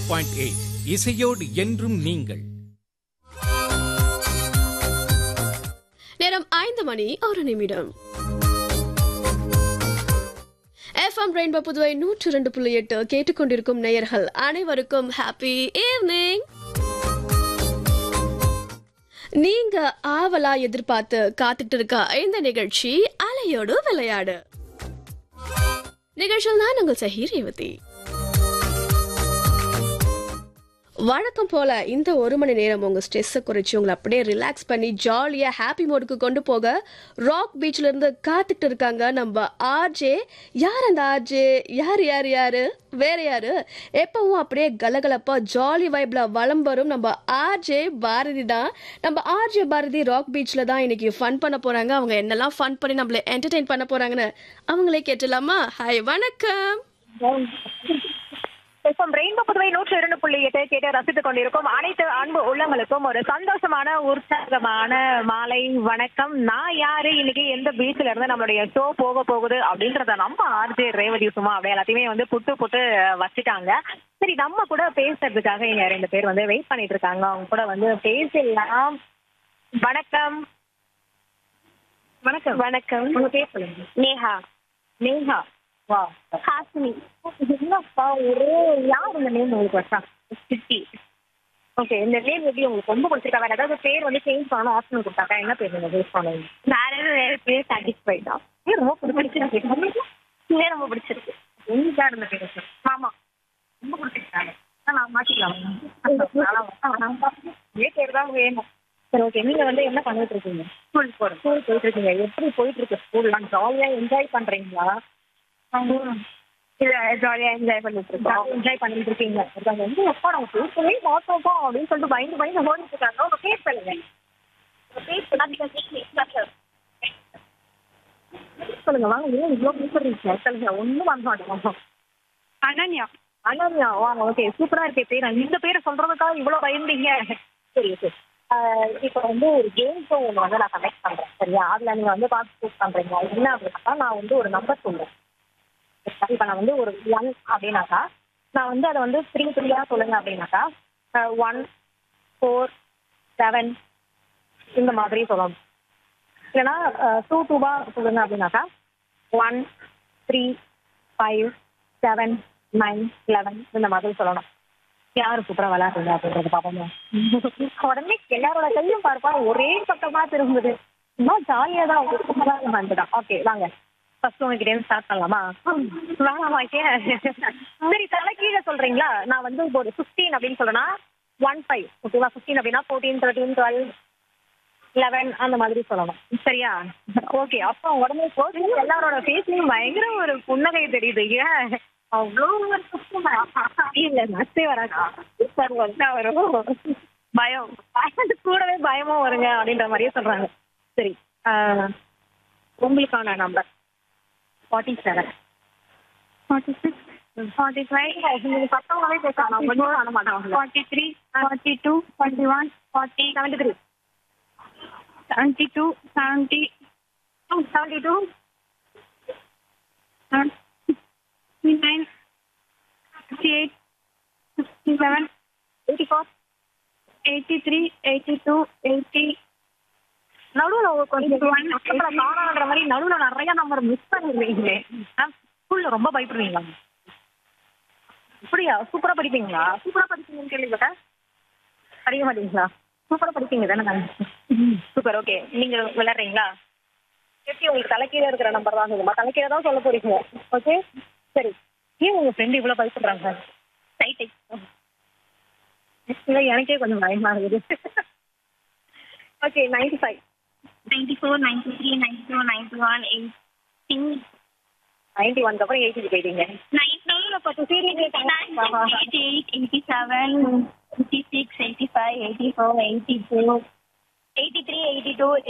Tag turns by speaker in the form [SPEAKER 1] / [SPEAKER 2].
[SPEAKER 1] Point eight இசையோடு என்றும் நீங்கள்
[SPEAKER 2] நேரம் ஐந்து மணி ஒரு நிமிடம் எஃப்எம் ரெயின்போ புதுவை நூற்று ரெண்டு புள்ளி எட்டு கேட்டுக்கொண்டிருக்கும் நேயர்கள் அனைவருக்கும் ஹாப்பி ஈவினிங் நீங்க ஆவலா எதிர்பார்த்து காத்துட்டு இருக்க இந்த நிகழ்ச்சி அலையோடு விளையாடு நிகழ்ச்சியில் நான் உங்கள் சஹி ரேவதி வழக்கம் போல இந்த ஒரு மணி நேரம் உங்க ஸ்ட்ரெஸ்ஸை குறைச்சி உங்களை அப்படியே ரிலாக்ஸ் பண்ணி ஜாலியா ஹாப்பி மோடுக்கு கொண்டு போக ராக் பீச்ல இருந்து காத்துட்டு இருக்காங்க நம்ம ஆர்ஜே யார் அந்த ஆர்ஜே யார் யார் யாரு வேற யாரு எப்பவும் அப்படியே கலகலப்பா ஜாலி வைப்ல வலம் வரும் நம்ம ஆர்ஜே பாரதி தான் நம்ம ஆர்ஜே பாரதி ராக் பீச்ல தான் இன்னைக்கு ஃபன் பண்ண போறாங்க அவங்க என்னெல்லாம் ஃபன் பண்ணி நம்மள என்டர்டெயின் பண்ண போறாங்கன்னு அவங்களே கேட்டலாமா ஹாய் வணக்கம்
[SPEAKER 3] எஃப்எம் ரெயின்போ புதுவை நூற்றி இரண்டு புள்ளி எட்டு கேட்டு ரசித்துக் கொண்டிருக்கும் அனைத்து அன்பு உள்ளங்களுக்கும் ஒரு சந்தோஷமான உற்சாகமான மாலை வணக்கம் நான் யாரு இன்னைக்கு எந்த பீச்ல இருந்து நம்மளுடைய ஷோ போக போகுது அப்படின்றத நம்ம ஆர்ஜே ரேவதி சும்மா அப்படியே எல்லாத்தையுமே வந்து புட்டு புட்டு வச்சுட்டாங்க சரி நம்ம கூட பேசுறதுக்காக இங்க ரெண்டு பேர் வந்து வெயிட் பண்ணிட்டு இருக்காங்க அவங்க கூட வந்து பேசலாம் வணக்கம் வணக்கம் வணக்கம் உங்க பேர் சொல்லுங்க நேஹா நேஹா வா ஹாசினி என்னப்பா ஒரு யார் இந்த நேம் உங்களுக்கு வச்சா சிட்டி ஓகே இந்த நேம் எப்படி உங்களுக்கு ரொம்ப பிடிச்சிருக்கா வேற ஏதாவது பேர் வந்து சேஞ்ச் பண்ணணும் ஆப்ஷன் கொடுத்தாக்கா என்ன பேர் நீங்க சேஞ்ச் பண்ணுவீங்க வேற வேற பேர் சாட்டிஸ்ஃபைட் தான் பேர் ரொம்ப பிடிச்சிருக்கு உங்களுக்கு பேர் ரொம்ப பிடிச்சிருக்கு உங்களுக்கு யார் இந்த பேர் சார் ஆமா ரொம்ப பிடிச்சிருக்காங்க நான் மாத்திக்கலாம் இதே பேர் தான் வேணும் சரி ஓகே நீங்க வந்து என்ன பண்ணிட்டு இருக்கீங்க ஸ்கூல் போறேன் ஸ்கூல் போயிட்டு இருக்கீங்க எப்படி போயிட்டு இருக்கு ஸ்கூல்லாம் ஜாலியா என்ஜாய் பண்றீங்களா இல்ல ஜாலியா என்ஜாய் பண்ணிட்டு இருக்கோம் என்ஜாய் பண்ணிட்டு இருக்கீங்க ஒருத்தவங்க வந்து அப்பா நம்ம பேசவே மாட்டோம் அப்படின்னு சொல்லிட்டு பயந்து பயந்து ஓடிட்டு இருக்காங்க உங்க பேர் சொல்லுங்க உங்க பேர் சொல்லுங்க. சொல்லுங்க வாங்க ஏன் இவ்வளவு பேசுறீங்க சொல்லுங்க ஒண்ணும் பண்ண மாட்டோம் அனன்யா அனன்யா வாங்க ஓகே சூப்பரா இருக்கே பேர் இந்த பேரை சொல்றதுக்காக இவ்வளவு பயந்தீங்க சரி சரி இப்போ வந்து ஒரு கேம் ஷோ ஒன்று வந்து நான் கனெக்ட் பண்றேன் சரியா அதுல நீங்க வந்து பார்த்து சூஸ் பண்றீங்க என்ன அப்படின்னா நான் வந்து ஒரு நம்பர் சொல்றேன் இப்போ நான் வந்து ஒரு ஒன் அப்படின்னாக்கா நான் வந்து அதை வந்து த்ரீ த்ரீயா சொல்லுங்க அப்படின்னாக்கா ஒன் ஃபோர் செவன் இந்த மாதிரி சொல்லணும் இல்லைன்னா டூ டூவா சொல்லுங்க அப்படின்னாக்கா one three five seven nine eleven இந்த மாதிரி சொல்லணும் யாரு சூப்பரா விளையாடுறீங்க அப்படின்றது பாப்போம் உடனே எல்லாரோட கையும் பார்ப்பா ஒரே பக்கமா திரும்புது இன்னும் ஜாலியா தான் சூப்பராக வந்துதான் ஓகே வாங்க ஃபர்ஸ்ட் உங்ககிட்ட இருந்து ஸ்டார்ட் பண்ணலாமா வேணாமா ஏன் சரி தலை கீழே சொல்றீங்களா நான் வந்து இப்போ ஒரு ஃபிஃப்டீன் அப்படின்னு சொல்றேன்னா ஒன் ஃபைவ் ஓகேவா ஃபிஃப்டீன் அப்படின்னா ஃபோர்டீன் தேர்ட்டீன் டுவெல் லெவன் அந்த மாதிரி சொல்லணும் சரியா ஓகே அப்போ உடனே போச்சு எல்லாரோட ஃபேஸ்லயும் பயங்கர ஒரு புன்னகை தெரியுது ஏன் அவ்வளோ ஒரு சுத்தமா இல்ல நச்சே வராதா சார் வந்தா வரும் பயம் பயந்து கூடவே பயமும் வருங்க அப்படின்ற மாதிரியே சொல்றாங்க சரி ஆஹ், உங்களுக்கான number forty seven forty six forty five நீங்கள் பத்தவங்களே பேசலாம் ஒன்றும் பண்ண மாட்டாங்க forty three forty two twenty one forty seventy three seventy two seventy seventy two fifty nine fifty eight fifty seven eighty four eighty three eighty two eighty நடுவில் கொஞ்சம் பக்கத்தில் காணான்ற மாதிரி நடுவில் நிறைய நம்பர் மிஸ் பண்ணிடுவீங்களே மேம் ஸ்கூலில் ரொம்ப பயப்படுவீங்களா அப்படியா சூப்பராக படிப்பீங்களா சூப்பராக படிப்பீங்கன்னு கேள்விப்பட்டேன் படிக்க மாட்டீங்களா சூப்பராக படிப்பீங்க தானே மேம் சூப்பர் ஓகே நீங்கள் விளையாடுறீங்களா எப்படி உங்களுக்கு தலைக்கீழ இருக்கிற நம்பர் தான் சொல்லுமா தலைக்கீழ தான் சொல்ல போறீங்க ஓகே சரி ஏன் உங்கள் ஃப்ரெண்டு இவ்வளோ பயப்படுறாங்க டைட்டை இல்லை எனக்கே கொஞ்சம் பயமா இருக்குது okay ninety five
[SPEAKER 4] 94, 93, 92, 91, 18,
[SPEAKER 3] ninety one அப்புறம் எயிட்டிக்கு போயிட்டீங்க
[SPEAKER 4] 9, no, no, 89, 88, 87, 86, 85, 84, 82, 83, 82,